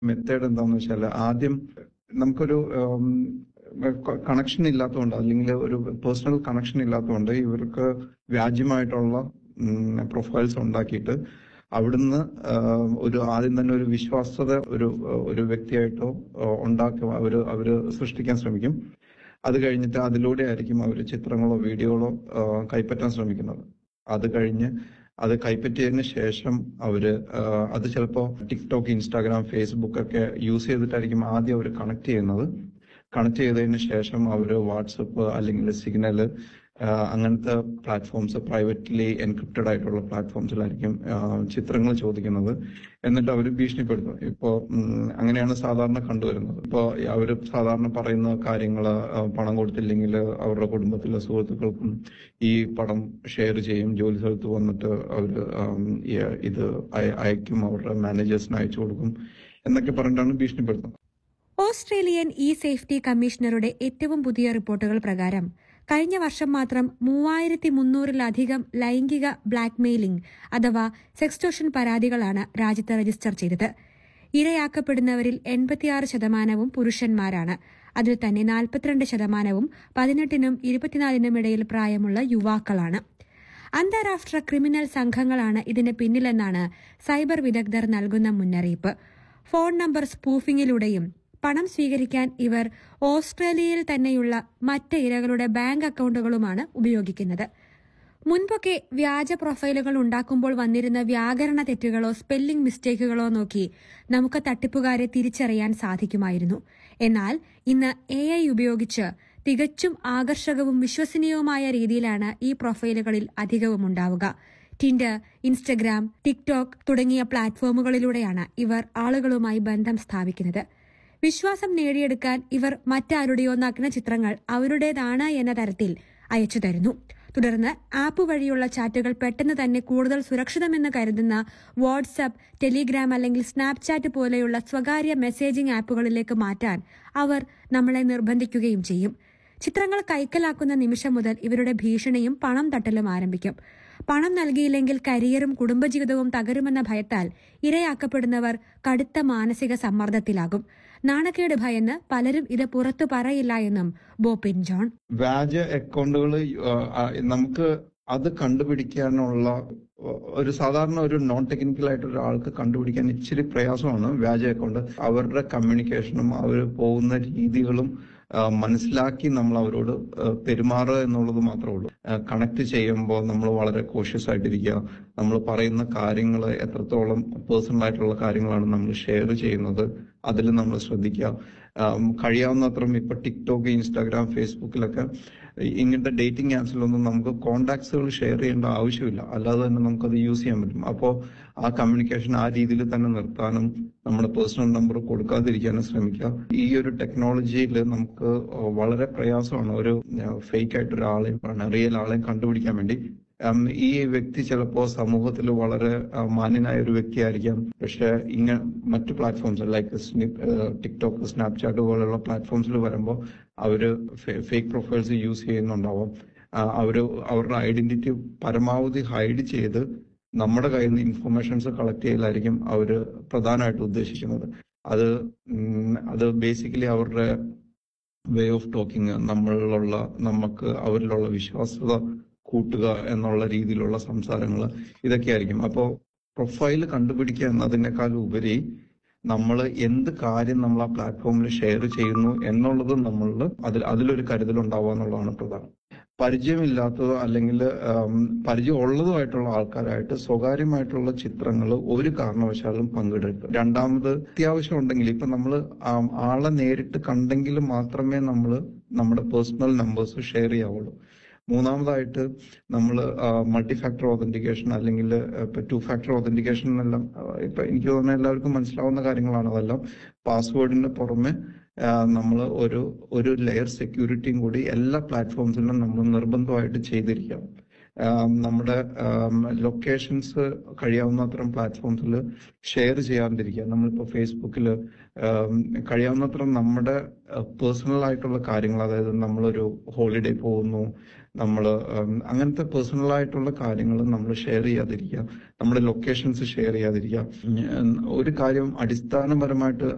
method എന്താന്ന് വെച്ചാൽ ആദ്യം നമുക്കൊരു കണക്ഷൻ ഇല്ലാത്തതുകൊണ്ട് അല്ലെങ്കിൽ ഒരു പേഴ്സണൽ കണക്ഷൻ ഇല്ലാത്തതുകൊണ്ട് ഇവർക്ക് വ്യാജ്യമായിട്ടുള്ള പ്രൊഫൈൽസ് ഉണ്ടാക്കിയിട്ട് അവിടുന്ന് ആഹ്, ഒരു ആദ്യം തന്നെ ഒരു വിശ്വാസത ഒരു ഒരു വ്യക്തിയായിട്ടോ ആഹ്, ഉണ്ടാക്കുക അവര് അവര് സൃഷ്ടിക്കാൻ ശ്രമിക്കും അത് കഴിഞ്ഞിട്ട് അതിലൂടെ ആയിരിക്കും അവർ ചിത്രങ്ങളോ വീഡിയോകളോ ആഹ്, കൈപ്പറ്റാൻ ശ്രമിക്കുന്നത് അത് കഴിഞ്ഞ് അത് കൈപ്പറ്റിയതിന് ശേഷം അവര് ആഹ്, അത് ചിലപ്പോൾ ടിക്ടോക്ക് ഇൻസ്റ്റാഗ്രാം ഫേസ്ബുക്ക് ഒക്കെ യൂസ് ചെയ്തിട്ടായിരിക്കും ആദ്യം അവർ കണക്ട് ചെയ്യുന്നത് കണക്ട് ചെയ്തതിന് ശേഷം അവർ വാട്സപ്പ് അല്ലെങ്കിൽ സിഗ്നല് അങ്ങനത്തെ പ്ലാറ്റ്ഫോംസ് പ്രൈവറ്റ്ലി എൻക്രിപ്റ്റഡ് ആയിട്ടുള്ള പ്ലാറ്റ്ഫോംസിലായിരിക്കും ചിത്രങ്ങൾ ചോദിക്കുന്നത് എന്നിട്ട് അവർ ഭീഷണിപ്പെടുത്തും ഇപ്പോൾ അങ്ങനെയാണ് സാധാരണ കണ്ടുവരുന്നത് ഇപ്പോൾ അവർ സാധാരണ പറയുന്ന കാര്യങ്ങൾ പണം കൊടുത്തില്ലെങ്കിൽ അവരുടെ കുടുംബത്തിലെ സുഹൃത്തുക്കൾക്കും ഈ പണം ഷെയർ ചെയ്യും ജോലി സ്ഥലത്ത് വന്നിട്ട് അവർ ഇത് അയ- അയക്കും അവരുടെ മാനേജേഴ്സിന് അയച്ചു കൊടുക്കും എന്നൊക്കെ പറഞ്ഞിട്ടാണ് ഭീഷണിപ്പെടുത്തുന്നത് ഓസ്ട്രേലിയൻ ഇ സേഫ്റ്റി കമ്മീഷണറുടെ ഏറ്റവും പുതിയ റിപ്പോർട്ടുകൾ പ്രകാരം കഴിഞ്ഞ വർഷം മാത്രം മൂവായിരത്തി മുന്നൂറിലധികം ലൈംഗിക ബ്ലാക്ക്മെയിലിംഗ് അഥവാ സെക്സ്റ്റോഷൻ പരാതികളാണ് രാജ്യത്ത് രജിസ്റ്റർ ചെയ്തത് ഇരയാക്കപ്പെടുന്നവരിൽ എൺപത്തിയാറ് ശതമാനവും പുരുഷന്മാരാണ് അതിൽ തന്നെ നാൽപ്പത്തിരണ്ട് ശതമാനവും പതിനെട്ടിനും ഇരുപത്തിനാലിനും ഇടയിൽ പ്രായമുള്ള യുവാക്കളാണ് അന്താരാഷ്ട്ര ക്രിമിനൽ സംഘങ്ങളാണ് ഇതിന് പിന്നിലെന്നാണ് സൈബർ വിദഗ്ധർ നൽകുന്ന മുന്നറിയിപ്പ് ഫോൺ നമ്പർ സ്പൂഫിംഗിലൂടെയും പണം സ്വീകരിക്കാൻ ഇവർ ഓസ്ട്രേലിയയിൽ തന്നെയുള്ള മറ്റ് ഇരകളുടെ ബാങ്ക് അക്കൌണ്ടുകളുമാണ് ഉപയോഗിക്കുന്നത് മുൻപൊക്കെ വ്യാജ പ്രൊഫൈലുകൾ ഉണ്ടാക്കുമ്പോൾ വന്നിരുന്ന വ്യാകരണ തെറ്റുകളോ സ്പെല്ലിംഗ് മിസ്റ്റേക്കുകളോ നോക്കി നമുക്ക് തട്ടിപ്പുകാരെ തിരിച്ചറിയാൻ സാധിക്കുമായിരുന്നു എന്നാൽ ഇന്ന് എ ഐ ഉപയോഗിച്ച് തികച്ചും ആകർഷകവും വിശ്വസനീയവുമായ രീതിയിലാണ് ഈ പ്രൊഫൈലുകളിൽ അധികവും ഉണ്ടാവുക ടിൻഡർ ഇൻസ്റ്റഗ്രാം ടിക്ടോക്ക് തുടങ്ങിയ പ്ലാറ്റ്ഫോമുകളിലൂടെയാണ് ഇവർ ആളുകളുമായി ബന്ധം സ്ഥാപിക്കുന്നത് വിശ്വാസം നേടിയെടുക്കാൻ ഇവർ മറ്റാരുടെയോ നഗ്ന ചിത്രങ്ങൾ അവരുടേതാണ് എന്ന തരത്തിൽ അയച്ചു തരുന്നു തുടർന്ന് ആപ്പ് വഴിയുള്ള ചാറ്റുകൾ പെട്ടെന്ന് തന്നെ കൂടുതൽ സുരക്ഷിതമെന്ന് കരുതുന്ന വാട്സ്ആപ്പ് ടെലിഗ്രാം അല്ലെങ്കിൽ സ്നാപ്ചാറ്റ് പോലെയുള്ള സ്വകാര്യ മെസ്സേജിംഗ് ആപ്പുകളിലേക്ക് മാറ്റാൻ അവർ നമ്മളെ നിർബന്ധിക്കുകയും ചെയ്യും ചിത്രങ്ങൾ കൈക്കലാക്കുന്ന നിമിഷം മുതൽ ഇവരുടെ ഭീഷണിയും പണം തട്ടലും ആരംഭിക്കും പണം നൽകിയില്ലെങ്കിൽ കരിയറും കുടുംബജീവിതവും തകരുമെന്ന ഭയത്താൽ ഇരയാക്കപ്പെടുന്നവർ കടുത്ത മാനസിക സമ്മർദ്ദത്തിലാകും നാണക്കേട് ഭയന്ന് പലരും ഇത് പുറത്തു പറയില്ല എന്നും ബോപ്പിൻ ജോൺ വ്യാജ അക്കൗണ്ടുകൾ നമുക്ക് അത് കണ്ടുപിടിക്കാനുള്ള ഒരു സാധാരണ ഒരു നോൺ ടെക്നിക്കൽ ആയിട്ട് ഒരാൾക്ക് കണ്ടുപിടിക്കാൻ ഇച്ചിരി പ്രയാസമാണ് വ്യാജ അക്കൗണ്ട് അവരുടെ കമ്മ്യൂണിക്കേഷനും അവർ പോകുന്ന രീതികളും ആ, മനസ്സിലാക്കി നമ്മൾ അവരോട് ആ, പെരുമാറുക എന്നുള്ളത് മാത്രമേ ഉള്ളൂ കണക്ട് ചെയ്യുമ്പോൾ നമ്മൾ വളരെ കോഷ്യസ് ആയിട്ടിരിക്കുക നമ്മൾ പറയുന്ന കാര്യങ്ങൾ എത്രത്തോളം പേഴ്സണൽ ആയിട്ടുള്ള കാര്യങ്ങളാണ് നമ്മൾ ഷെയർ ചെയ്യുന്നത് അതിൽ നമ്മൾ ശ്രദ്ധിക്കുക ആം, കഴിയാവുന്നത്രയും ഇപ്പൊ ടിക്ടോക്ക് ഇൻസ്റ്റാഗ്രാം ഫേസ്ബുക്കിലൊക്കെ ഇങ്ങനത്തെ ഡേറ്റിംഗ് ആപ്സിലൊന്നും നമുക്ക് കോണ്ടാക്ട്സുകൾ ഷെയർ ചെയ്യേണ്ട ആവശ്യമില്ല അല്ലാതെ തന്നെ നമുക്കത് യൂസ് ചെയ്യാൻ പറ്റും അപ്പോൾ ആ കമ്മ്യൂണിക്കേഷൻ ആ രീതിയിൽ തന്നെ നിർത്താനും നമ്മുടെ പേഴ്സണൽ നമ്പർ കൊടുക്കാതിരിക്കാനും ശ്രമിക്കുക ഈ ഒരു ടെക്നോളജിയിൽ നമുക്ക് വളരെ പ്രയാസമാണ് ഒരു ഫേക്ക് ആയിട്ട് ഒരാളെയും റിയൽ ആളെയും കണ്ടുപിടിക്കാൻ വേണ്ടി ഉം, ഈ വ്യക്തി ചിലപ്പോ സമൂഹത്തിൽ വളരെ ആ, മാന്യനായ ഒരു വ്യക്തിയായിരിക്കാം പക്ഷെ ഇങ്ങനെ മറ്റു പ്ലാറ്റ്ഫോംസ് ലൈക്ക് ടിക്ടോക്ക് സ്നാപ്ചാറ്റ് പോലുള്ള പ്ലാറ്റ്ഫോംസിൽ വരുമ്പോൾ അവര് ഫേക്ക് പ്രൊഫൈൽസ് യൂസ് ചെയ്യുന്നുണ്ടാവും ആ, അവര് അവരുടെ ഐഡന്റിറ്റി പരമാവധി ഹൈഡ് ചെയ്ത് നമ്മുടെ കയ്യിൽ നിന്ന് ഇൻഫർമേഷൻസ് കളക്ട് ചെയ്യലായിരിക്കും അവര് പ്രധാനമായിട്ട് ഉദ്ദേശിക്കുന്നത് അത് ഉം, അത് ബേസിക്കലി അവരുടെ വേ ഓഫ് ടോക്കിംഗ് നമ്മളിലുള്ള നമുക്ക് അവരിലുള്ള വിശ്വാസ്യത കൂട്ടുക എന്നുള്ള രീതിയിലുള്ള സംസാരങ്ങൾ ഇതൊക്കെയായിരിക്കും അപ്പോൾ പ്രൊഫൈൽ കണ്ടുപിടിക്കുക എന്നതിനേക്കാൾ ഉപരി നമ്മൾ എന്ത് കാര്യം നമ്മൾ ആ പ്ലാറ്റ്ഫോമിൽ ഷെയർ ചെയ്യുന്നു എന്നുള്ളത് നമ്മളിൽ അതിൽ അതിലൊരു കരുതൽ ഉണ്ടാവുക എന്നുള്ളതാണ് പ്രധാനം പരിചയമില്ലാത്തതോ അല്ലെങ്കിൽ ആം, പരിചയമുള്ളതുമായിട്ടുള്ള ആൾക്കാരായിട്ട് സ്വകാര്യമായിട്ടുള്ള ചിത്രങ്ങൾ ഒരു കാരണവശാലും പങ്കിടരുത് രണ്ടാമത് അത്യാവശ്യം ഉണ്ടെങ്കിൽ ഇപ്പൊ നമ്മൾ ആളെ നേരിട്ട് കണ്ടെങ്കിൽ മാത്രമേ നമ്മൾ നമ്മുടെ പേഴ്സണൽ നമ്പേഴ്സ് ഷെയർ ചെയ്യാവുള്ളൂ മൂന്നാമതായിട്ട് നമ്മൾ മൾട്ടി ഫാക്ടർ ഓതന്റിക്കേഷൻ അല്ലെങ്കിൽ ഇപ്പൊ ടു ഫാക്ടർ ഓതന്റിക്കേഷൻ എന്നെല്ലാം ആ, ഇപ്പൊ എനിക്ക് തോന്നുന്ന എല്ലാവർക്കും മനസ്സിലാവുന്ന കാര്യങ്ങളാണ് അതെല്ലാം പാസ്വേഡിന് പുറമെ നമ്മൾ ഒരു ഒരു ലെയർ സെക്യൂരിറ്റിയും കൂടി എല്ലാ പ്ലാറ്റ്ഫോംസിലും നമ്മൾ നിർബന്ധമായിട്ട് ചെയ്തിരിക്കണം ആം, നമ്മുടെ ലൊക്കേഷൻസ് കഴിയാവുന്നത്രം പ്ലാറ്റ്ഫോംസിൽ ഷെയർ ചെയ്യാണ്ടിരിക്കുക നമ്മളിപ്പോൾ ഫേസ്ബുക്കിൽ കഴിയാവുന്നത്രം നമ്മുടെ പേഴ്സണൽ ആയിട്ടുള്ള കാര്യങ്ങൾ അതായത് നമ്മളൊരു ഹോളിഡേ പോകുന്നു നമ്മൾ അങ്ങനത്തെ പേഴ്സണൽ ആയിട്ടുള്ള കാര്യങ്ങൾ നമ്മൾ ഷെയർ ചെയ്യാതിരിക്കുക നമ്മുടെ ലൊക്കേഷൻസ് ഷെയർ ചെയ്യാതിരിക്കുക ഉം, ഒരു കാര്യം അടിസ്ഥാനപരമായിട്ട്